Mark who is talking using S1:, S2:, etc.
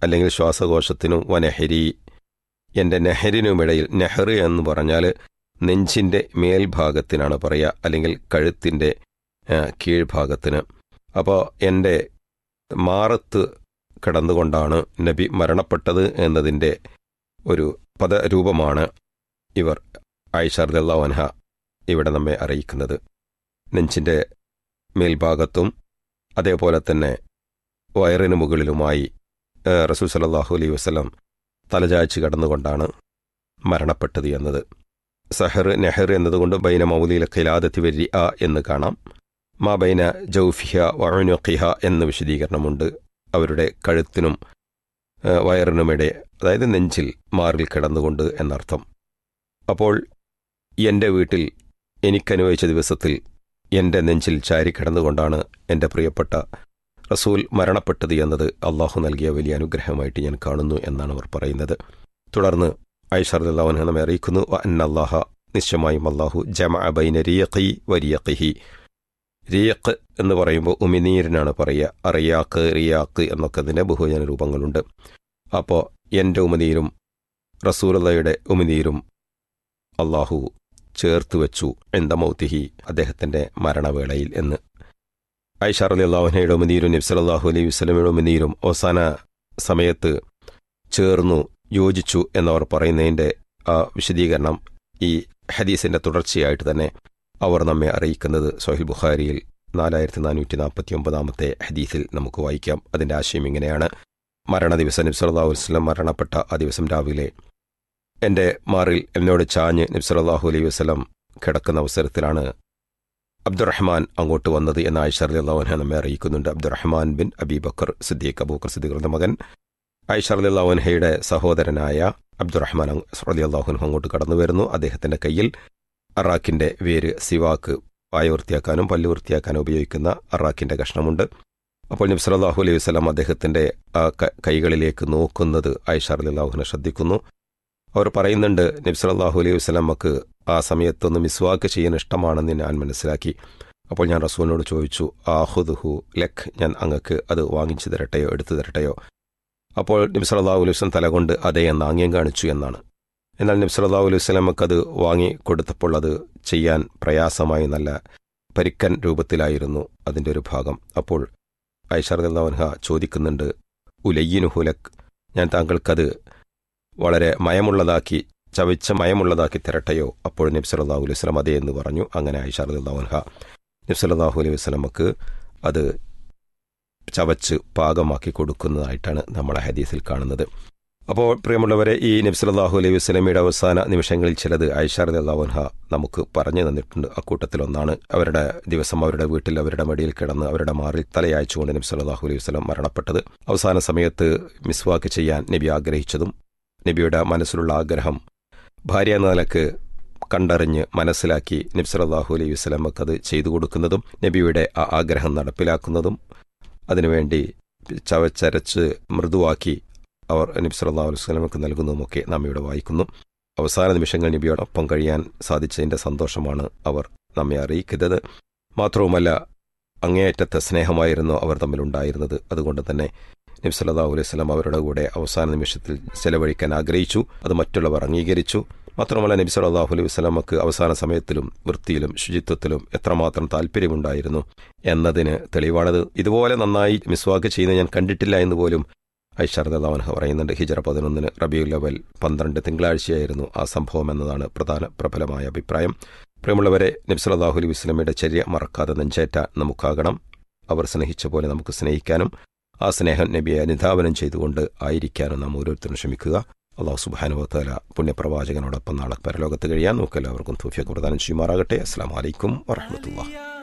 S1: അല്ലെങ്കിൽ ശ്വാസകോശത്തിനും വനഹരി എൻ്റെ നെഹരിനുമിടയിൽ നെഹർ എന്ന് പറഞ്ഞാൽ നെഞ്ചിൻ്റെ മേൽഭാഗത്തിനാണ് പറയുക അല്ലെങ്കിൽ കഴുത്തിൻ്റെ ആ, കീഴ്ഭാഗത്തിന് അപ്പോൾ എൻ്റെ മാറത്ത് കിടന്നുകൊണ്ടാണ് നബി മരണപ്പെട്ടത് എന്നതിൻ്റെ ഒരു പദരൂപമാണ് ഇവർ ആയിഷാർദല്ലാ വൻഹ ഇവിടെ നമ്മെ അറിയിക്കുന്നത് നെഞ്ചിൻ്റെ മേൽഭാഗത്തും അതേപോലെ തന്നെ വയറിന് മുകളിലുമായി ഏഹ്, റസൂൽ സല്ലല്ലാഹു അലൈഹി വസല്ലം തലചായ്ച്ച് കടന്നുകൊണ്ടാണ് മരണപ്പെട്ടത് എന്നത് സഹർ നെഹർ എന്നതുകൊണ്ട് ബൈന മൗലിയിലെ ഖിലാദത്തി വരി അ എന്ന് കാണാം മാ ബൈന ജൗഫിഹ വഴുനുഖിഹ എന്ന് വിശദീകരണമുണ്ട് അവരുടെ കഴുത്തിനും ഏഹ്, വയറിനുമിടെ അതായത് നെഞ്ചിൽ മാറിൽ കിടന്നുകൊണ്ട് എന്നർത്ഥം അപ്പോൾ എൻ്റെ വീട്ടിൽ എനിക്കനുഭവിച്ച ദിവസത്തിൽ എൻ്റെ നെഞ്ചിൽ ചാരി കിടന്നുകൊണ്ടാണ് എൻ്റെ പ്രിയപ്പെട്ട റസൂൽ മരണപ്പെട്ടത് എന്നത് അള്ളാഹു നൽകിയ വലിയ അനുഗ്രഹമായിട്ട് ഞാൻ കാണുന്നു എന്നാണ് അവർ പറയുന്നത് തുടർന്ന് ഐഷർദാവൻ നമ്മെ അറിയിക്കുന്നു "വ അന്ന അല്ലാഹ നിശ്ചയമായും അള്ളാഹു ജമ ബൈന റിയഖി വരിയഖിഹി റിയഖ് എന്ന് പറയുമ്പോൾ ഉമിനീരിനാണ് പറയുക അറിയാക്ക് റിയാക്ക് എന്നൊക്കെ അതിൻ്റെ ബഹുജന രൂപങ്ങളുണ്ട് അപ്പോൾ എൻ്റെ ഉമിനീരും റസൂലയുടെ ഉമിനീരും അള്ളാഹു ചേർത്ത് വെച്ചു എന്ത മൗത്തിഹി അദ്ദേഹത്തിൻ്റെ മരണവേളയിൽ എന്ന് ഐഷാർ അലി അള്ളാഹുനയുടെ ഉമിനീരും നബ്സലാഹു അലൈഹി വസ്ലമയുടെ ഉമിനീരും അവസാന സമയത്ത് ചേർന്നു യോജിച്ചു എന്നവർ പറയുന്നതിൻ്റെ ആ വിശദീകരണം ഈ ഹദീസിൻ്റെ തുടർച്ചയായിട്ട് തന്നെ അവർ നമ്മെ അറിയിക്കുന്നത് സൊഹിൽ ബുഖാരിയിൽ നാലായിരത്തി നാനൂറ്റി നാൽപ്പത്തി ഒമ്പതാമത്തെ ഹദീസിൽ നമുക്ക് വായിക്കാം അതിൻ്റെ ആശയം ഇങ്ങനെയാണ് മരണ ദിവസം നബ്സലാഹു വസ്ലം മരണപ്പെട്ട ആ ദിവസം രാവിലെ എൻ്റെ മാറിൽ എന്നോട് ചാഞ്ഞ് നബ്സലാഹു അലൈഹി വസ്ലം കിടക്കുന്ന അവസരത്തിലാണ് അബ്ദുറഹ്മാൻ അങ്ങോട്ട് വന്നത് എന്ന് ആയിഷ അലി അള്ളാഹുന നമ്മെ അറിയിക്കുന്നുണ്ട് Abdurahman bin Abibakar Siddiq Abubakar സിദ്ദീഖിന്റെ മകൻ ആയിഷ അലി അള്ളാഹുൻഹയുടെ സഹോദരനായ അബ്ദുറഹ്മാൻ അലി അള്ളാഹുൻ അങ്ങോട്ട് കടന്നു വരുന്നു അദ്ദേഹത്തിന്റെ കയ്യിൽ അറാഖിന്റെ വേര് സിവാക്ക് വായ വൃത്തിയാക്കാനും പല്ല് വൃത്തിയാക്കാനും ഉപയോഗിക്കുന്ന അറാഖിന്റെ കഷ്ണമുണ്ട് അപ്പോൾ നബി സല്ലല്ലാഹു അലൈഹി വസല്ലം അദ്ദേഹത്തിന്റെ ആ ക- കൈകളിലേക്ക് നോക്കുന്നത് ആയിഷ അലി അള്ളാഹുനെ ശ്രദ്ധിക്കുന്നു അവർ പറയുന്നുണ്ട് നബി സല്ലല്ലാഹു അലൈഹി വസല്ലമക്ക് ആ സമയത്തൊന്ന് മിസ്വാക്ക് ചെയ്യാൻ ഇഷ്ടമാണെന്ന് ഞാൻ മനസ്സിലാക്കി അപ്പോൾ ഞാൻ റസൂലിനോട് ചോദിച്ചു ആഹുദുഹു ലഖ് ഞാൻ അങ്ങക്ക് അത് വാങ്ങിച്ചു തരട്ടെയോ എടുത്തു തരട്ടെയോ അപ്പോൾ നബി സല്ലല്ലാഹു അലൈഹി വസല്ലം തലകൊണ്ട് അതേ എന്ന് ആംഗ്യം കാണിച്ചു എന്നാണ് എന്നാൽ നബി സല്ലല്ലാഹു അലൈഹി വസല്ലമക്ക് അത് വാങ്ങി കൊടുത്തപ്പോൾ അത് ചെയ്യാൻ പ്രയാസമായി നല്ല പരിക്കൻ രൂപത്തിലായിരുന്നു അതിൻ്റെ ഒരു ഭാഗം അപ്പോൾ ഐഷർദാവൻഹ ചോദിക്കുന്നുണ്ട് ഉലയ്യിനുഹു ലഖ് ഞാൻ താങ്കൾക്കത് വളരെ മയമുള്ളതാക്കി ചവിച്ച മയമുള്ളതാക്കി തരട്ടെയോ അപ്പോൾ നബി സല്ലല്ലാഹു അലൈഹി വസല്ലം അതേ എന്ന് പറഞ്ഞു അങ്ങനെ ഐഷാർദാവൻഹ നബി സല്ലല്ലാഹു അലൈഹി വസല്ലമക്ക് അത് ചവച്ച് പാകമാക്കി കൊടുക്കുന്നതായിട്ടാണ് നമ്മൾ ആ ഹദീസിൽ കാണുന്നത് അപ്പോൾ പ്രിയമുള്ളവരെ ഈ നബി സല്ലല്ലാഹു അലൈഹി വസല്ലമയുടെ അവസാന നിമിഷങ്ങളിൽ ചിലത് ഐഷാർദ് അള്ളാഹുൻഹ നമുക്ക് പറഞ്ഞു തന്നിട്ടുണ്ട് അക്കൂട്ടത്തിൽ ഒന്നാണ് അവരുടെ ദിവസം അവരുടെ വീട്ടിൽ അവരുടെ മടിയിൽ കിടന്ന് അവരുടെ മാറിൽ തലയാഴ്ചകൊണ്ട് നബി സല്ലല്ലാഹു അലൈഹി വസല്ലം മരണപ്പെട്ടത് അവസാന സമയത്ത് മിസ്വാക്ക് ചെയ്യാൻ നബി ആഗ്രഹിച്ചതും നബിയുടെ മനസ്സിലുള്ള ആഗ്രഹം ഭാര്യ എന്ന നിലക്ക് കണ്ടറിഞ്ഞ് മനസ്സിലാക്കി നബി സല്ലല്ലാഹു അലൈഹി വസല്ലമക്ക് അത് ചെയ്തു കൊടുക്കുന്നതും നബിയുടെ ആ ആഗ്രഹം നടപ്പിലാക്കുന്നതും അതിനുവേണ്ടി ചവച്ചരച്ച് മൃദുവാക്കി അവർ നബി സല്ലല്ലാഹു അലൈഹി വസല്ലമക്ക് നൽകുന്നതുമൊക്കെ നാം ഇവിടെ വായിക്കുന്നു അവസാന നിമിഷങ്ങൾ നബിയോടൊപ്പം കഴിയാൻ സാധിച്ചതിൻ്റെ സന്തോഷമാണ് അവർ നമ്മെ അറിയിക്കുന്നത് മാത്രവുമല്ല അങ്ങേയറ്റത്തെ സ്നേഹമായിരുന്നു അവർ തമ്മിലുണ്ടായിരുന്നത് അതുകൊണ്ട് തന്നെ നബി സല്ലല്ലാഹു അലൈഹി വസല്ലം അവരുടെ കൂടെ അവസാന നിമിഷത്തിൽ ചെലവഴിക്കാൻ ആഗ്രഹിച്ചു അത് മറ്റുള്ളവർ അംഗീകരിച്ചു മാത്രമല്ല നബി സല്ലല്ലാഹു അലൈഹി വസല്ലമക്ക് അവസാന സമയത്തിലും വൃത്തിയിലും ശുചിത്വത്തിലും എത്രമാത്രം താല്പര്യമുണ്ടായിരുന്നു എന്നതിന് തെളിവാണത് ഇതുപോലെ നന്നായി മിസ്വാക്ക് ചെയ്യുന്നത് ഞാൻ കണ്ടിട്ടില്ല എന്ന് പോലും ഐഷാർദാവൻഹ പറയുന്നുണ്ട് ഹിജറ പതിനൊന്നിന് റബിയുൽ അവൽ പന്ത്രണ്ട് തിങ്കളാഴ്ചയായിരുന്നു ആ സംഭവം എന്നതാണ് പ്രധാന പ്രബലമായ അഭിപ്രായം പ്രിയമുള്ളവരെ നബ്സലാഹു അലൈഹി വസ്ലമയുടെ ചര്യ മറക്കാതെ നെഞ്ചേറ്റ നമുക്കാകണം അവർ സ്നേഹിച്ച പോലെ നമുക്ക് സ്നേഹിക്കാനും ആ സ്നേഹം നബിയെ അനുധാവനം ചെയ്തുകൊണ്ട് ആയിരിക്കാനും നാം ഓരോരുത്തരും ശ്രമിക്കുക അള്ളാഹു സുബാനുഭവത്തല പുണ്യപ്രവാചകനോടൊപ്പം നാളെ പരലോകത്ത് കഴിയാൻ നമുക്ക് എല്ലാവർക്കും തൂഫിയൊക്കെ പ്രദാനം ചെയ്യുമാറാകട്ടെ അസ്സാം വലൈക്കും വറഹമത്തുള്ള